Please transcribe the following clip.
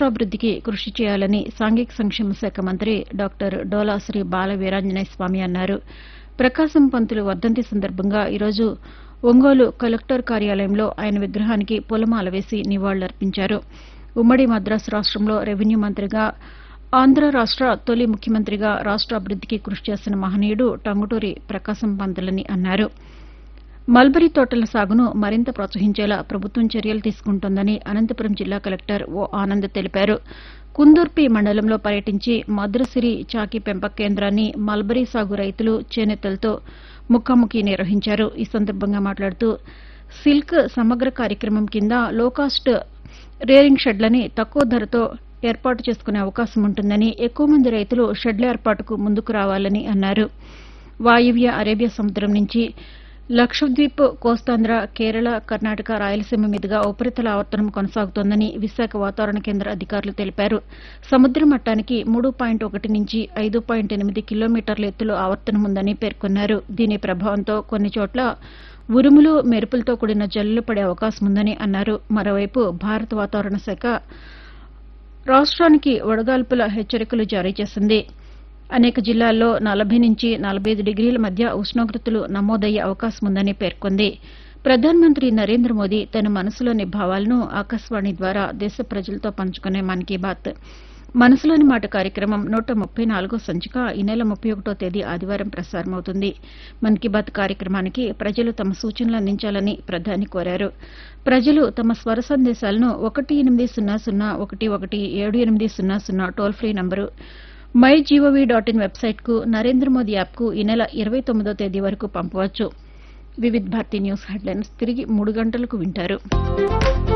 రాష్ట్రాభివృద్దికి కృషి చేయాలని సాంఘిక సంక్షేమ శాఖ మంత్రి డాక్టర్ డోలా శ్రీ బాల వీరాంజనేయ స్వామి అన్నారు ప్రకాశం పంతులు వర్దంతి సందర్భంగా ఈరోజు ఒంగోలు కలెక్టర్ కార్యాలయంలో ఆయన విగ్రహానికి పూలమాల వేసి నివాళులర్పించారు ఉమ్మడి మద్రాసు రాష్టంలో రెవెన్యూ మంత్రిగా ఆంధ్ర రాష్ట తొలి ముఖ్యమంత్రిగా రాష్ట అభివృద్దికి కృషి చేసిన మహనీయుడు టంగుటూరి ప్రకాశం పంతులని అన్నారు మల్బరీ తోటల సాగును మరింత ప్రోత్సహించేలా ప్రభుత్వం చర్యలు తీసుకుంటోందని అనంతపురం జిల్లా కలెక్టర్ ఓ ఆనంద్ తెలిపారు కుందూర్పి మండలంలో పర్యటించి మద్రసిరి చాకి పెంపక కేంద్రాన్ని మల్బరీ సాగు రైతులు చేనేతలతో ముఖాముఖి నిర్వహించారు ఈ సందర్భంగా మాట్లాడుతూ సిల్క్ సమగ్ర కార్యక్రమం కింద లోకాస్ట్ రేరింగ్ షెడ్లని తక్కువ ధరతో ఏర్పాటు చేసుకునే అవకాశం ఉంటుందని ఎక్కువ మంది రైతులు షెడ్ల ఏర్పాటుకు ముందుకు రావాలని అన్నారు వాయువ్య అరేబియా సముద్రం నుంచి లక్షద్వీప్ కోస్తాంధ్ర కేరళ కర్ణాటక రాయలసీమ మీదుగా ఉపరితల ఆవర్తనం కొనసాగుతోందని విశాఖ వాతావరణ కేంద్ర అధికారులు తెలిపారు సముద్ర మట్టానికి మూడు పాయింట్ ఒకటి నుంచి ఐదు పాయింట్ ఎనిమిది కిలోమీటర్ల ఎత్తులో ఆవర్తనం ఉందని పేర్కొన్నారు దీని ప్రభావంతో కొన్ని చోట్ల ఉరుములు మెరుపులతో కూడిన జల్లులు పడే అవకాశం ఉందని అన్నారు మరోవైపు భారత వాతావరణ శాఖ రాష్ట్రానికి వడగాల్పుల హెచ్చరికలు జారీ చేసింది అనేక జిల్లాల్లో నలభై నుంచి నలభై ఐదు డిగ్రీల మధ్య ఉష్ణోగ్రతలు నమోదయ్యే అవకాశం ఉందని పేర్కొంది ప్రధానమంత్రి నరేంద్ర మోదీ తన మనసులోని భావాలను ఆకాశవాణి ద్వారా దేశ ప్రజలతో పంచుకునే మన్ కీ బాత్ మనసులోని మాట కార్యక్రమం నూట ముప్పై నాలుగో సంచిక ఈ నెల ముప్పై ఒకటో తేదీ ఆదివారం ప్రసారమవుతుంది మన్ కీ బాత్ కార్యక్రమానికి ప్రజలు తమ సూచనలు అందించాలని ప్రధాని కోరారు ప్రజలు తమ స్వర సందేశాలను ఒకటి ఎనిమిది సున్నా సున్నా ఒకటి ఒకటి ఏడు ఎనిమిది సున్నా సున్నా toll free number my gov dot in వెబ్సైట్కు నరేంద్ర మోదీ యాప్కు ఈ నెల ఇరవై తొమ్మిదో తేదీ వరకు పంపవచ్చు వివిధ్ భారతి న్యూస్ హెడ్లైన్స్ తిరిగి మూడు గంటలకు వింటారు